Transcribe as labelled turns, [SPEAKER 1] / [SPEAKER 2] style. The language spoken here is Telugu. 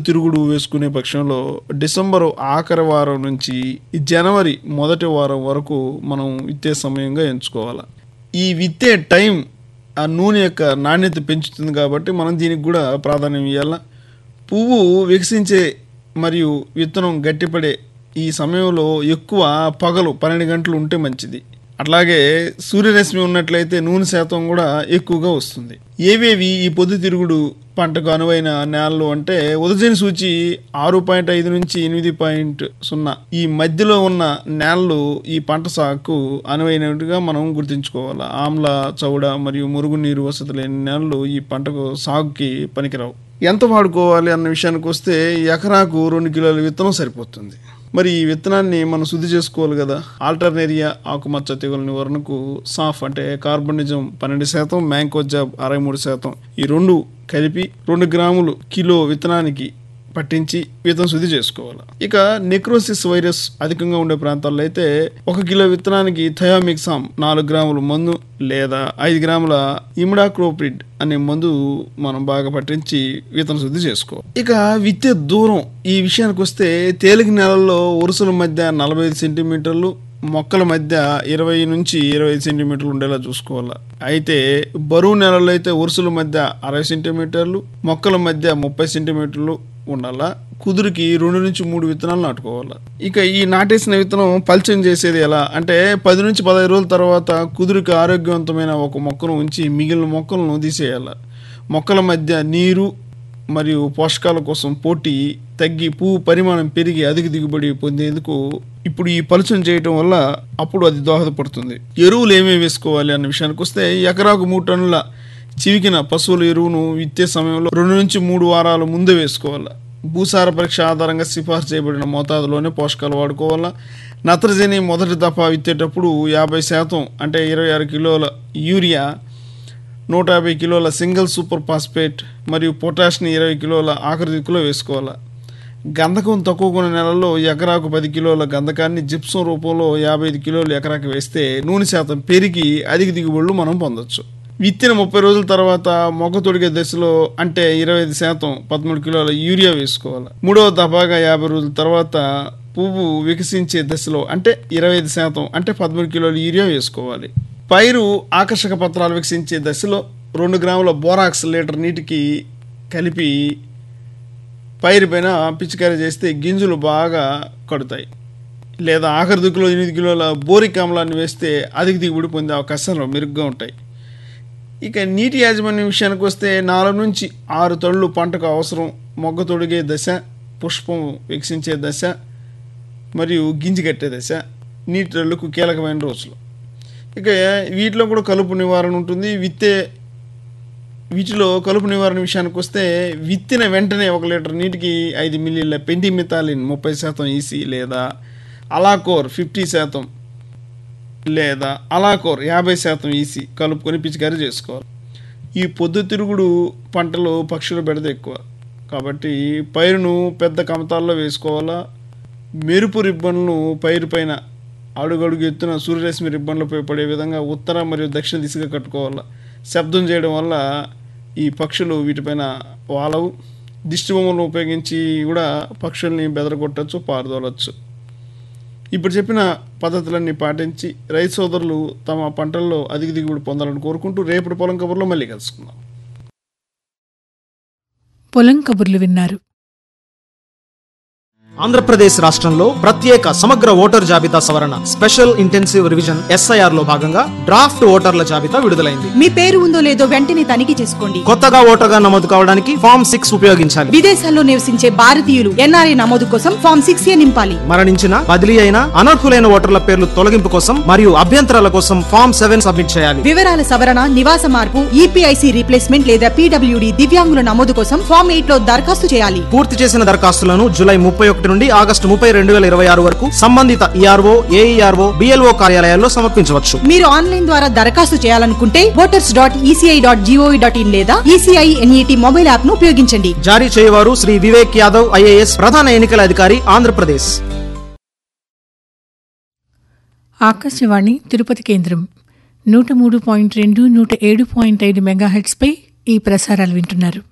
[SPEAKER 1] పొద్దుతిరుగుడు వేసుకునే పక్షంలో డిసెంబరు ఆఖరి వారం నుంచి ఈ జనవరి మొదటి వారం వరకు మనం విత్తే సమయంగా ఎంచుకోవాలి ఈ విత్తే టైం ఆ నూనె యొక్క నాణ్యత పెంచుతుంది కాబట్టి మనం దీనికి కూడా ప్రాధాన్యం ఇవ్వాల పువ్వు వికసించే మరియు విత్తనం గట్టిపడే ఈ సమయంలో ఎక్కువ పగలు పన్నెండు గంటలు ఉంటే మంచిది అట్లాగే సూర్యరశ్మి ఉన్నట్లయితే నూనె శాతం కూడా ఎక్కువగా వస్తుంది ఏవేవి ఈ పొద్దుతిరుగుడు పంటకు అనువైన నేలలు అంటే ఉదజని సూచి ఆరు పాయింట్ ఐదు నుంచి ఎనిమిది పాయింట్ సున్నా ఈ మధ్యలో ఉన్న నేలలు ఈ పంట సాగుకు అనువైనట్టుగా మనం గుర్తుంచుకోవాలి ఆమ్ల చౌడ మరియు మురుగునీరు వసతి లేని నేలలు ఈ పంటకు సాగుకి పనికిరావు ఎంత వాడుకోవాలి అన్న విషయానికి వస్తే ఎకరాకు రెండు కిలోల విత్తనం సరిపోతుంది మరి ఈ విత్తనాన్ని మనం శుద్ధి చేసుకోవాలి కదా ఆల్టర్నేరియా ఆకుమచ్చ తెగుల నివారణకు సాఫ్ అంటే కార్బనిజం పన్నెండు శాతం మ్యాంకోజాబ్ అరవై మూడు శాతం ఈ రెండు కలిపి రెండు గ్రాములు కిలో విత్తనానికి పట్టించి విత్తనం శుద్ధి చేసుకోవాలి ఇక నెక్రోసిస్ వైరస్ అధికంగా ఉండే ప్రాంతాల్లో అయితే ఒక కిలో విత్తనానికి థయామిక్సామ్ నాలుగు గ్రాముల మందు లేదా ఐదు గ్రాముల ఇమిడాక్రోప్రిడ్ అనే మందు మనం బాగా పట్టించి విత్తన శుద్ధి చేసుకో ఇక విత్తే దూరం ఈ విషయానికి వస్తే తేలిక నెలల్లో వరుసల మధ్య నలభై ఐదు సెంటీమీటర్లు మొక్కల మధ్య ఇరవై నుంచి ఇరవై ఐదు సెంటీమీటర్లు ఉండేలా చూసుకోవాలి అయితే బరువు నెలల్లో అయితే వరుసల మధ్య అరవై సెంటీమీటర్లు మొక్కల మధ్య ముప్పై సెంటీమీటర్లు ఉండాలా కుదురుకి రెండు నుంచి మూడు విత్తనాలు నాటుకోవాలి ఇక ఈ నాటేసిన విత్తనం పల్చం చేసేది ఎలా అంటే పది నుంచి పదహైదు రోజుల తర్వాత కుదురుకి ఆరోగ్యవంతమైన ఒక మొక్కను ఉంచి మిగిలిన మొక్కలను తీసేయాలి మొక్కల మధ్య నీరు మరియు పోషకాల కోసం పోటీ తగ్గి పువ్వు పరిమాణం పెరిగి అధిక దిగుబడి పొందేందుకు ఇప్పుడు ఈ పలుచన చేయటం వల్ల అప్పుడు అది దోహదపడుతుంది ఎరువులు ఏమేమి వేసుకోవాలి అన్న విషయానికి వస్తే ఎకరాకు మూడు టన్నుల చివికిన పశువుల ఎరువును విత్తే సమయంలో రెండు నుంచి మూడు వారాల ముందే వేసుకోవాలి భూసార పరీక్ష ఆధారంగా సిఫార్సు చేయబడిన మోతాదులోనే పోషకాలు వాడుకోవాలా నత్రజని మొదటి దఫా విత్తేటప్పుడు యాభై శాతం అంటే ఇరవై ఆరు కిలోల యూరియా నూట యాభై కిలోల సింగిల్ సూపర్ ఫాస్ఫేట్ మరియు పొటాష్ని ఇరవై కిలోల ఆఖరి దిక్కులో వేసుకోవాలి గంధకం తక్కువ ఉన్న నెలల్లో ఎకరాకు పది కిలోల గంధకాన్ని జిప్సం రూపంలో యాభై ఐదు కిలోలు ఎకరాకి వేస్తే నూనె శాతం పెరిగి అధిక దిగుబడులు మనం పొందొచ్చు విత్తిన ముప్పై రోజుల తర్వాత మొక్క తొడిగే దశలో అంటే ఇరవై ఐదు శాతం పదమూడు కిలోల యూరియా వేసుకోవాలి మూడవ దఫాగా యాభై రోజుల తర్వాత పువ్వు వికసించే దశలో అంటే ఇరవై ఐదు శాతం అంటే పదమూడు కిలోల యూరియా వేసుకోవాలి పైరు ఆకర్షక పత్రాలు వికసించే దశలో రెండు గ్రాముల బోరాక్స్ లీటర్ నీటికి కలిపి పైరు పైన పిచికారీ చేస్తే గింజలు బాగా కడుతాయి లేదా ఆఖరి దిక్కులో ఎనిమిది కిలోల బోరిక్ ఆమ్లాన్ని వేస్తే అధిక దిగుబడి పొందే అవకాశాలు మెరుగ్గా ఉంటాయి ఇక నీటి యాజమాన్యం విషయానికి వస్తే నాలుగు నుంచి ఆరు తళ్ళు పంటకు అవసరం మొగ్గ తొడిగే దశ పుష్పం వికసించే దశ మరియు గింజి కట్టే దశ నీటి తళ్ళకు కీలకమైన రోజులు ఇక వీటిలో కూడా కలుపు నివారణ ఉంటుంది విత్తే వీటిలో కలుపు నివారణ విషయానికి వస్తే విత్తిన వెంటనే ఒక లీటర్ నీటికి ఐదు మిల్లీల పెండిమితాలిన్ ముప్పై శాతం ఈసీ లేదా అలాకోర్ ఫిఫ్టీ శాతం లేదా అలాకోర్ యాభై శాతం ఈసీ కలుపుకొని పిచికారీ చేసుకోవాలి ఈ పొద్దుతిరుగుడు పంటలో పక్షుల బెడద ఎక్కువ కాబట్టి పైరును పెద్ద కమతాల్లో వేసుకోవాలా మెరుపు రిబ్బన్లు పైరు పైన అడుగడుగు ఎత్తున సూర్యరశ్మి రిబ్బన్లపై పడే విధంగా ఉత్తర మరియు దక్షిణ దిశగా కట్టుకోవాలి శబ్దం చేయడం వల్ల ఈ పక్షులు వీటిపైన వాలవు దిష్టి బొమ్మలను ఉపయోగించి కూడా పక్షుల్ని బెదరగొట్టచ్చు పారదోలచ్చు ఇప్పుడు చెప్పిన పద్ధతులన్నీ పాటించి రైతు సోదరులు తమ పంటల్లో అధిక దిగుబడి పొందాలని కోరుకుంటూ రేపటి పొలం కబుర్లో మళ్ళీ కలుసుకుందాం
[SPEAKER 2] పొలం కబుర్లు విన్నారు
[SPEAKER 3] ఆంధ్రప్రదేశ్ రాష్ట్రంలో ప్రత్యేక సమగ్ర ఓటర్ జాబితా సవరణ స్పెషల్ ఇంటెన్సివ్ రివిజన్ ఎస్ఐఆర్ లో భాగంగా డ్రాఫ్ట్ ఓటర్ల జాబితా విడుదలైంది
[SPEAKER 4] మీ పేరు ఉందో లేదో వెంటనే తనిఖీ చేసుకోండి
[SPEAKER 3] కొత్తగా ఓటర్గా నమోదు కావడానికి ఫామ్ సిక్స్ ఉపయోగించాలి
[SPEAKER 4] విదేశాల్లో నివసించే భారతీయులు ఎన్ఆర్ఐ నమోదు కోసం ఫామ్ సిక్స్ ఏ నింపాలి
[SPEAKER 3] మరణించిన బదిలీ అయిన అనర్హులైన ఓటర్ల పేర్లు తొలగింపు కోసం మరియు అభ్యంతరాల కోసం ఫామ్ సెవెన్ సబ్మిట్ చేయాలి
[SPEAKER 4] వివరాల సవరణ నివాస మార్పు ఈపీఐసి రీప్లేస్మెంట్ లేదా పీడబ్ల్యూడి దివ్యాంగుల నమోదు కోసం ఫామ్ ఎయిట్ లో దరఖాస్తు చేయాలి
[SPEAKER 3] పూర్తి చేసిన దరఖాస్తులను జూలై ముప్పై ఒకటి నుండి ఆగస్టు ముప్పై రెండు వేల ఇరవై ఆరు వరకు సంబంధిత ఈఆర్ఓ ఏఈఆర్ఓ బిఎల్ఓ కార్యాలయాల్లో సమర్పించవచ్చు
[SPEAKER 4] మీరు ఆన్లైన్ ద్వారా దరఖాస్తు చేయాలనుకుంటే voters dot ECI dot GOV dot in లేదా ఈసీఐ ఎన్ఈటి మొబైల్ యాప్ ను ఉపయోగించండి
[SPEAKER 3] జారీ చేయవారు శ్రీ వివేక్ యాదవ్ ఐఏఎస్ ప్రధాన ఎన్నికల అధికారి ఆంధ్రప్రదేశ్
[SPEAKER 2] ఆకాశవాణి తిరుపతి కేంద్రం నూట మూడు పాయింట్ రెండు నూట ఏడు పాయింట్ ఐదు మెగాహెట్స్పై ఈ ప్రసారాలు వింటున్నారు